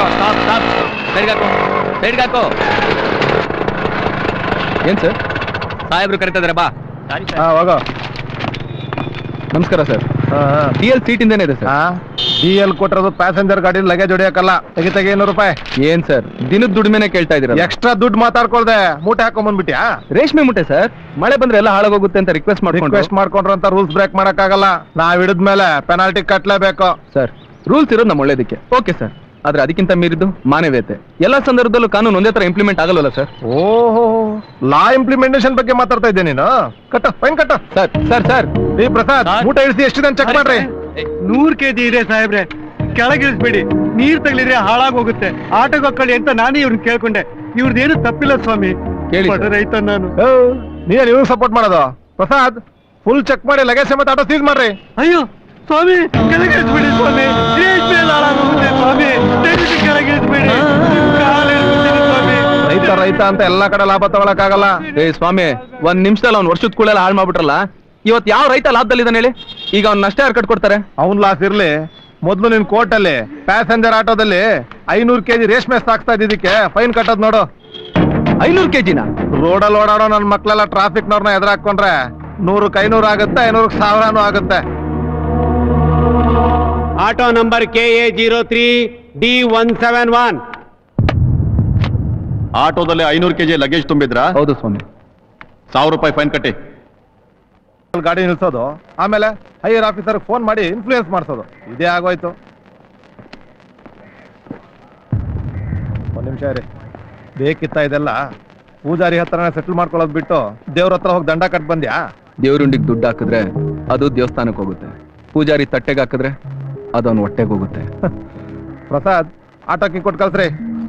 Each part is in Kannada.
ಆಟೋ ಸ್ಟಾಪ್ ಸ್ಟಾಪ್ ಸೈಡ್ಗಾಕು ಸೈಡ್ಗಾಕು ಏನ್ ಸರ್ ಸಾಹೇಬ್ರು ಕರಿತಿದಾರೆ ಬಾ ಹಾ ಹೋಗೋ ನಮಸ್ಕಾರ ಸರ್ ಡಿ ಎಲ್ ಸೀಟ್ ಇಂದೇನೆ ಇದೆ ಸರ್ ಡಿ ಎಲ್ ಕೊಟ್ಟಿರೋದು ಪ್ಯಾಸೆಂಜರ್ ಗಾಡಿ ಲಗೇಜ್ ಹೊಡಿಯಕ್ಕಲ್ಲ ತೆಗಿ ತೆಗಿ ಇನ್ನೂರು ರೂಪಾಯಿ ಏನ್ ಸರ್ ದಿನದ ದುಡಿಮೆನೆ ಕೇಳ್ತಾ ಇದೀರ ಎಕ್ಸ್ಟ್ರಾ ದುಡ್ಡು ಮಾತಾಡ್ಕೊಳ್ದೆ ಮೂಟೆ ಹಾಕೊಂಬಂದ್ಬಿಟ್ಯಾ ರೇಷ್ಮೆ ಮುಟ್ಟೆ ಸರ್ ಮಳೆ ಬಂದ್ರೆ ಎಲ್ಲ ಹಾಳಾಗೋಗುತ್ತೆ ಅಂತ ರಿಕ್ವೆಸ್ಟ್ ಮಾಡ್ಕೊಂಡು ರಿಕ್ವೆಸ್ಟ್ ಮಾಡ್ಕೊಂಡ್ರು ಅಂತ ರೂಲ್ಸ್ ಬ್ರೇಕ್ ಮಾಡಕ್ಕಾಗಲ್ಲ ನಾವ್ ಹಿಡಿದ್ಮೇಲೆ ಪೆನಾಲ್ಟಿ ಕಟ್ಲೇಬೇಕು ಸರ್ ರೂಲ್ಸ್ ಇರೋದು ನಮ್ಮ ಒಳ್ಳೇದಕ್ಕೆ ಓಕೆ ಸರ್ ಆದ್ರೆ ಅದಕ್ಕಿಂತ ಮೀರಿದ್ದು ಮಾನವೀಯತೆ ಎಲ್ಲ ಸಂದರ್ಭದಲ್ಲೂ ಕಾನೂನು ಒಂದೇ ತರ ಇಂಪ್ಲಿಮೆಂಟ್ ಆಗಲ್ವಲ್ಲ ಸರ್ ಓಹೋ ಲಾ ಇಂಪ್ಲಿಮೆಂಟೇಷನ್ ಬಗ್ಗೆ ಮಾತಾಡ್ತಾ ಇದ್ದೆ ನೀನು ಕಟ್ಟ ಫೈನ್ ಕಟ್ಟ ಸರ್ ಸರ್ ಸರ್ ಈ ಪ್ರಸಾದ್ ಮೂಟೆ ಇಳಿಸಿ ಎಷ್ಟಿದೆ ಅಂತ ಚೆಕ್ ಮಾಡ್ರಿ ನೂರ್ ಕೆಜಿ ಇದೆ ಸಾಹೇಬ್ರೆ ಕೆಳಗಿಳಿಸ್ಬೇಡಿ ನೀರ್ ತಗಲಿದ್ರೆ ಹಾಳಾಗ್ ಹೋಗುತ್ತೆ ಆಟೋಗೆ ಹಾಕೊಳ್ಳಿ ಅಂತ ನಾನೇ ಇವ್ರನ್ನ ಕೇಳ್ಕೊಂಡೆ ಇವ್ರದ್ದೇನು ತಪ್ಪಿಲ್ಲ ಸ್ವಾಮಿ ಕೇಳಿ ಬಡ ಸರ್. ರೈತ ನಾನು ಓ, ನೀನ್ ಇವ್ರು ಸಪೋರ್ಟ್ ಮಾಡೋದು ಪ್ರಸಾದ್ ಫುಲ್ ಚೆಕ್ ಮಾಡಿ ಲಗೇಜ್ ಸಮೇತ ಆಟೋ ಸೀಸ್ ಮಾಡ್ರಿ ಅಯ್ಯೋ ಸ್ವಾಮಿ ಕೆಳಗಿಳಿಸ್ಬೇಡಿ ಸ್ವಾಮಿ ರೇಷ್ಮೆ ಎಲ್ಲ ಹಾಳಾಗೋಗುತ್ತೆ ಸ್ವಾಮಿ ದಯವಿಟ್ಟು ಕೆಳಗಿಳಿಸ್ಬೇಡಿ ನಿಮ್ ಕಾಲ್ ಹಿಡ್ಕೊತೀನಿ ಸ್ವಾಮಿ ರೈತ ರೈತ ಅಂತ ಎಲ್ಲಾ ಕಡೆ ಲಾಭ ತಗೊಳಕ್ಕಾಗಲ್ಲ ಏ ಸ್ವಾಮಿ ಒಂದ್ ನಿಮಿಷದಲ್ಲಿ ಅವ್ನ್ ವರ್ಷದ ಕೂಳೆಲ್ಲ ಹಾಳು ಮಾಡ್ಬಿಟ್ರಲ್ಲ ಇವತ್ ಯಾವ ರೈತ ಲಾಭದಲ್ಲಿದ್ದಾನೆ ಹೇಳಿ ಈಗ ಅವ್ನ ನಷ್ಟ ಯಾರು ಕಟ್ಕೊಡ್ತಾರೆ ಅವನ್ ಲಾಸ್ ಇರ್ಲಿ ಮೊದ್ಲು ನಿನ್ ಕೋರ್ಟ್ ಅಲ್ಲಿ ಪ್ಯಾಸೆಂಜರ್ ಆಟೋದಲ್ಲಿ ಐನೂರು ಕೆಜಿ ರೇಷ್ಮೆ ಸಾಕ್ತಾ ಇದ್ದಿದ್ದಕ್ಕೆ ಫೈನ್ ಕಟ್ಟೋದ್ ನೋಡು ಐನೂರು ಕೆಜಿನ ರೋಡಲ್ಲಿ ಓಡಾಡೋ ನನ್ ಮಕ್ಳೆಲ್ಲ ಟ್ರಾಫಿಕ್ ನವ್ರನ್ನ ಎದುರಾಕೊಂಡ್ರೆ ನೂರಕ್ಕೆ ಐನೂರು ಆಗುತ್ತೆ ಐನೂರಕ್ಕೆ ಸಾವಿರನೂ ಆಗುತ್ತೆ auto number K A zero three D one seven one ಆಟೋದಲ್ಲಿ ಐನೂರು ಕೆಜಿ ಲಗೇಜ್ ತುಂಬಿದ್ರಾ ಹೌದು ಸ್ವಾಮಿ ಸಾವಿರ ರೂಪಾಯಿ ಫೈನ್ ಕಟ್ಟಿ ಅಲ್ಲಿ ಗಾಡಿ ನಿಲ್ಸೋದು ಆಮೇಲೆ ಹೈಯರ್ ಆಫೀಸರ್ ಫೋನ್ ಮಾಡಿ ಇನ್ಫ್ಲೂಯೆನ್ಸ್ ಮಾಡಿಸೋದು ಇದೇ ಆಗೋಯ್ತು ಒಂದ್ ನಿಮಿಷ ರೀ ಬೇಕಿತ್ತ ಇದೆಲ್ಲ ಪೂಜಾರಿ ಹತ್ರನೇ ಸೆಟಲ್ ಮಾಡ್ಕೊಳ್ಳೋದು ಬಿಟ್ಟು ದೇವ್ರ ಹತ್ರ ಹೋಗಿ ದಂಡ ಕಟ್ ಬಂದ್ಯಾ ದೇವ್ರುಂಡಿಗೆ ದುಡ್ಡು ಹಾಕಿದ್ರೆ ಅದು ದೇವಸ್ಥಾನಕ್ಕೆ ಹೋಗುತ್ತೆ ಪೂಜಾರಿ ತಟ್ಟೆಗೆ ಹಾಕಿದ್ರೆ ಅದು ಅವ್ನ ಹೊಟ್ಟೆಗೆ ಹೋಗುತ್ತೆ ಪ್ರಸಾದ್ ಆಟೋಕ್ಕೆ ಕೊಟ್ಟು ಕಳ್ಸ್ರಿ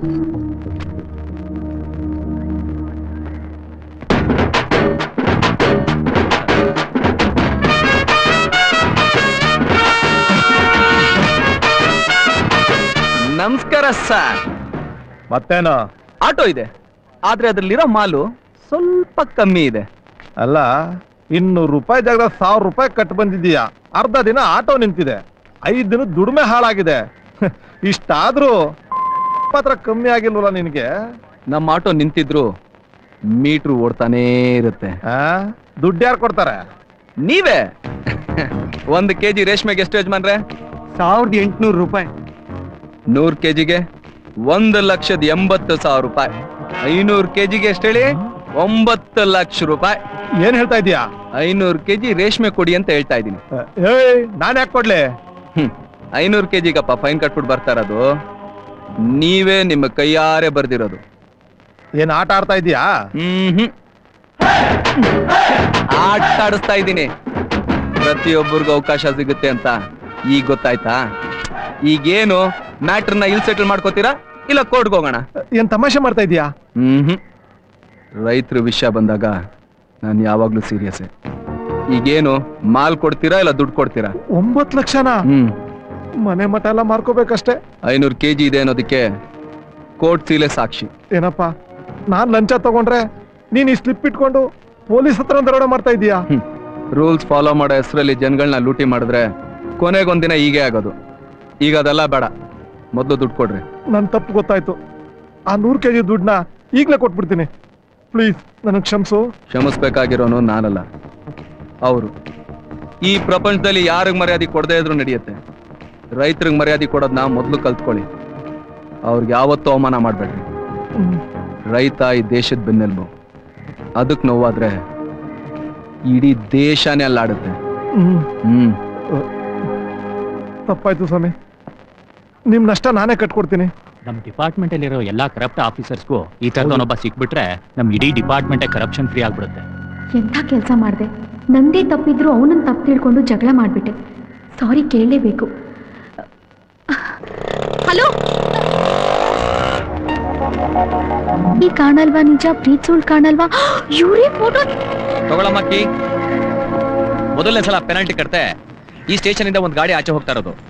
ನಮಸ್ಕಾರ ಸರ್ ಮತ್ತೇನು ಆಟೋ ಇದೆ ಆದ್ರೆ ಅದ್ರಲ್ಲಿರೋ ಮಾಲು ಸ್ವಲ್ಪ ಕಮ್ಮಿ ಇದೆ ಅಲ್ಲ ಇನ್ನೂರು ರೂಪಾಯಿ ಜಾಗದ ಸಾವಿರ ರೂಪಾಯಿ ಕಟ್ ಬಂದಿದ್ದೀಯಾ ಅರ್ಧ ದಿನ ಆಟೋ ನಿಂತಿದೆ ಐದ್ ದಿನ ದುಡಿಮೆ ಹಾಳಾಗಿದೆ ಇಷ್ಟಾದ್ರೂ ಮಾತ್ರ ಕಮ್ಮಿ ಆಗಿಲ್ವಲ್ಲ ನಿನಗೆ ನಮ್ಮ ಆಟೋ ನಿಂತಿದ್ರು ಮೀಟ್ರು ಓಡ್ತಾನೇ ಇರುತ್ತೆ ಆ ದುಡ್ಡು ಯಾರು ಕೊಡ್ತಾರೆ ನೀವೇ ಒಂದು ಕೆಜಿ ರೇಷ್ಮೆಗೆ ಎಷ್ಟು ಯಜಮಾನ್ರೆ ಸಾವಿರದ ಎಂಟುನೂರು ರೂಪಾಯಿ ನೂರ್ ಕೆಜಿಗೆ ಒಂದು ಲಕ್ಷದ ಎಂಬತ್ತು ಸಾವಿರ ರೂಪಾಯಿ ಐನೂರು ಕೆಜಿಗೆ ಎಷ್ಟು ಹೇಳಿ ಒಂಬತ್ತು ಲಕ್ಷ ರೂಪಾಯಿ ಏನ್ ಹೇಳ್ತಾ ಇದೀಯಾ ಐನೂರು ಕೆಜಿ ರೇಷ್ಮೆ ಕೊಡಿ ಅಂತ ಹೇಳ್ತಾ ಇದ್ದೀನಿ ಏಯ್ ನಾನ್ ಯಾಕೆ ಕೊಡ್ಲಿ ಹ್ಮ್ ಐನೂರು ಕೆಜಿಗಪ್ಪ ಫೈನ್ ಕಟ್ಬಿಟ್ಟು ಬರ್ತಾ ಇರೋದು ನೀವೇ ನಿಮ್ಮ ಕೈಯಾರೆ ಬರ್ದಿರೋದು ಏನ್ ಆಟ ಆಡ್ತಾ ಇದೀಯಾ ಹ್ಮ್ ಹ್ಮ್ ಆಟ ಆಡಿಸ್ತಾ ಇದ್ದೀನಿ ಪ್ರತಿಯೊಬ್ಬರಿಗೂ ಅವಕಾಶ ಸಿಗುತ್ತೆ ಅಂತ ಈಗ ಗೊತ್ತಾಯ್ತಾ ಈಗೇನು ಮ್ಯಾಟ್ರನ್ನ ಇಲ್ಲಿ ಸೆಟಲ್ ಮಾಡ್ಕೋತೀರಾ ಇಲ್ಲ ಕೋರ್ಟ್ಗೆ ಹೋಗೋಣ ಏನ್ ತಮಾಷೆ ಮಾಡ್ತಾ ಇದೀಯಾ ಹ್ಮ್ ಹ್ಮ್ ರೈತರ ವಿಷಯ ಬಂದಾಗ ನಾನು ಯಾವಾಗ್ಲೂ ಸೀರಿಯಸ್ ಈಗೇನು ಮಾಲ್ ಕೊಡ್ತೀರಾ ಇಲ್ಲ ದುಡ್ಡು ಕೊಡ್ತೀರಾ ಒಂಬತ್ ಲಕ್ಷನಾ ಹ್ಮ್ ಮನೆ ಮಠ ಎಲ್ಲ ಮಾರ್ಕೋಬೇಕಷ್ಟೇ ಐನೂರು ಕೆಜಿ ಇದೆ ಅನ್ನೋದಕ್ಕೆ ಕೋರ್ಟ್ ಸೀಲೆ ಸಾಕ್ಷಿ ಏನಪ್ಪ ನಾನ್ ಲಂಚ ತಗೊಂಡ್ರೆ ನೀನ್ ಈ ಸ್ಲಿಪ್ ಇಟ್ಕೊಂಡು ಪೊಲೀಸ್ ಹತ್ರ ದರೋಡೆ ಮಾಡ್ತಾ ಇದೀಯಾ ರೂಲ್ಸ್ ಫಾಲೋ ಮಾಡೋ ಹೆಸರಲ್ಲಿ ಜನಗಳನ್ನ ಲೂಟಿ ಮಾಡಿದ್ರೆ ಕೊನೆಗೊಂದಿನ ಹೀಗೆ ಆಗೋದು ಈಗ ಅದೆಲ್ಲ ಬೇಡ ಮೊದಲು ದುಡ್ಡು ಕೊಡ್ರಿ ನನ್ ತಪ್ಪು ಗೊತ್ತಾಯ್ತು ಆ ನೂರು ಕೆಜಿ ದುಡ್ಡನ್ನ ಈಗ್ಲೇ ಕೊಟ್ಬಿಡ್ತೀನಿ ಪ್ಲೀಸ್ ನನಗ್ ಕ್ಷಮಿಸು ಕ್ಷಮಿಸ್ಬೇಕಾಗಿರೋನು ನಾನಲ್ಲ ಅವರು ಈ ಪ್ರಪಂಚದಲ್ಲಿ ಯಾರಿಗ್ ಮರ್ಯಾದೆ ಕೊಡದೇ ಇದ್ರು ನಡೆಯುತ್ತೆ ರೈತರಿಗೆ ಮರ್ಯಾದೆ ಕೊಡೋದನ್ನ ಮೊದಲು ಕಲ್ತ್ಕೊಳ್ಳಿ ಅವ್ರಿಗೆ ಯಾವತ್ತೂ ಅವಮಾನ ಮಾಡಬೇಡ್ರಿ ರೈತ ಈ ದೇಶದ ಬೆನ್ನೆಲುಬು ಅದಕ್ಕೆ ನೋವಾದ್ರೆ ಇಡೀ ದೇಶನೇ ಅಲ್ಲಾಡುತ್ತೆ ಹ್ಮ್ ಹ್ಮ್ ತಪ್ಪಾಯ್ತು ಸ್ವಾಮಿ ನಿಮ್ ನಷ್ಟ ನಾನೇ ಕಟ್ಕೊಡ್ತೀನಿ ನಮ್ ಡಿಪಾರ್ಟ್ಮೆಂಟ್ ಅಲ್ಲಿರೋ ಎಲ್ಲಾ ಕರಪ್ಟ್ ಆಫೀಸರ್ಸ್ಗೂ ಈ ತರದವನೊಬ್ಬ ಸಿಕ್ಬಿಟ್ರೆ ನಮ್ ಇಡೀ ಡಿಪಾರ್ಟ್ಮೆಂಟ್ ಕರಪ್ಷನ್ ಫ್ರೀ ಆಗ್ಬಿಡುತ್ತೆ ಎಂಥ ಕೆಲಸ ಮಾಡಿದೆ ನಂದೇ ತಪ್ಪಿದ್ರು ಅವನನ್ನ ತಪ್ಪು ತಿಳ್ಕೊಂಡು ಜಗಳ ಮಾಡಿಬಿಟ್ಟೆ ಸಾರಿ ಕೇಳಲೇಬೇಕು ಹಲೋ ಈ ಕಾಣಲ್ವಾ ನಿಜ ಪ್ರೀತ್ ಸುಳ್ಳು ಕಾಣಲ್ವಾ ಇವರೇ ಫೋಟೋ ತಗೊಳಮ್ಮಕ್ಕಿ ಮೊದಲನೇ ಸಲ ಪೆನಾಲ್ಟಿ ಕಟ್ತೆ ಈ ಸ್ಟೇಷನ್ ಇಂದ ಒಂದು ಗಾಡಿ ಆಚೆ ಹೋಗ್ತಾ ಇರೋದು